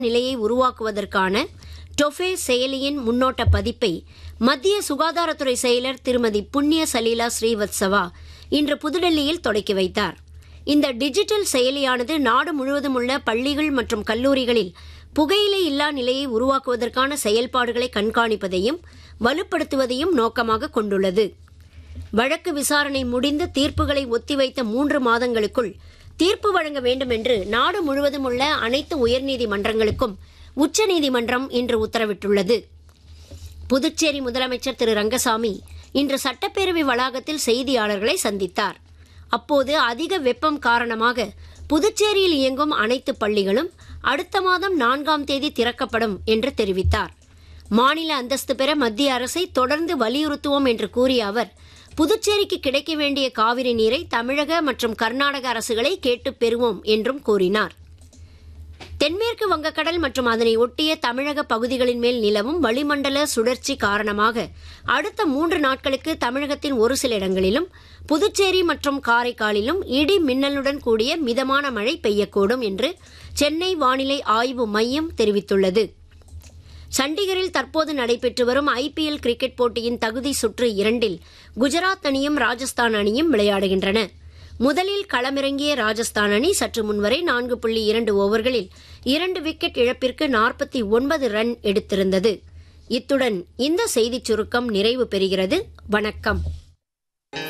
நிலையை உருவாக்குவதற்கான டொஃபே செயலியின் முன்னோட்ட பதிப்பை மத்திய சுகாதாரத்துறை செயலர் திருமதி புண்ணிய சலீலா ஸ்ரீவத்சவா இன்று புதுடெல்லியில் தொடக்கி வைத்தார் இந்த டிஜிட்டல் செயலியானது நாடு முழுவதும் உள்ள பள்ளிகள் மற்றும் கல்லூரிகளில் புகையிலை இல்லா நிலையை உருவாக்குவதற்கான செயல்பாடுகளை கண்காணிப்பதையும் வலுப்படுத்துவதையும் நோக்கமாக கொண்டுள்ளது வழக்கு விசாரணை முடிந்து தீர்ப்புகளை ஒத்திவைத்த மூன்று மாதங்களுக்குள் தீர்ப்பு வழங்க வேண்டும் என்று நாடு முழுவதும் உள்ள அனைத்து உயர்நீதிமன்றங்களுக்கும் உச்சநீதிமன்றம் இன்று உத்தரவிட்டுள்ளது புதுச்சேரி முதலமைச்சர் திரு ரங்கசாமி இன்று சட்டப்பேரவை வளாகத்தில் செய்தியாளர்களை சந்தித்தார் அப்போது அதிக வெப்பம் காரணமாக புதுச்சேரியில் இயங்கும் அனைத்து பள்ளிகளும் அடுத்த மாதம் நான்காம் தேதி திறக்கப்படும் என்று தெரிவித்தார் மாநில அந்தஸ்து பெற மத்திய அரசை தொடர்ந்து வலியுறுத்துவோம் என்று கூறிய அவர் புதுச்சேரிக்கு கிடைக்க வேண்டிய காவிரி நீரை தமிழக மற்றும் கர்நாடக அரசுகளை கேட்டுப் பெறுவோம் என்றும் கூறினார் தென்மேற்கு வங்கக்கடல் மற்றும் அதனை ஒட்டிய தமிழக பகுதிகளின் மேல் நிலவும் வளிமண்டல சுழற்சி காரணமாக அடுத்த மூன்று நாட்களுக்கு தமிழகத்தின் ஒரு சில இடங்களிலும் புதுச்சேரி மற்றும் காரைக்காலிலும் இடி மின்னலுடன் கூடிய மிதமான மழை பெய்யக்கூடும் என்று சென்னை வானிலை ஆய்வு மையம் தெரிவித்துள்ளது சண்டிகரில் தற்போது நடைபெற்று வரும் ஐபிஎல் கிரிக்கெட் போட்டியின் தகுதி சுற்று இரண்டில் குஜராத் அணியும் ராஜஸ்தான் அணியும் விளையாடுகின்றன முதலில் களமிறங்கிய ராஜஸ்தான் அணி சற்று முன்வரை நான்கு புள்ளி இரண்டு ஓவர்களில் இரண்டு விக்கெட் இழப்பிற்கு நாற்பத்தி ஒன்பது ரன் எடுத்திருந்தது இத்துடன் இந்த செய்திச் சுருக்கம் நிறைவு பெறுகிறது வணக்கம்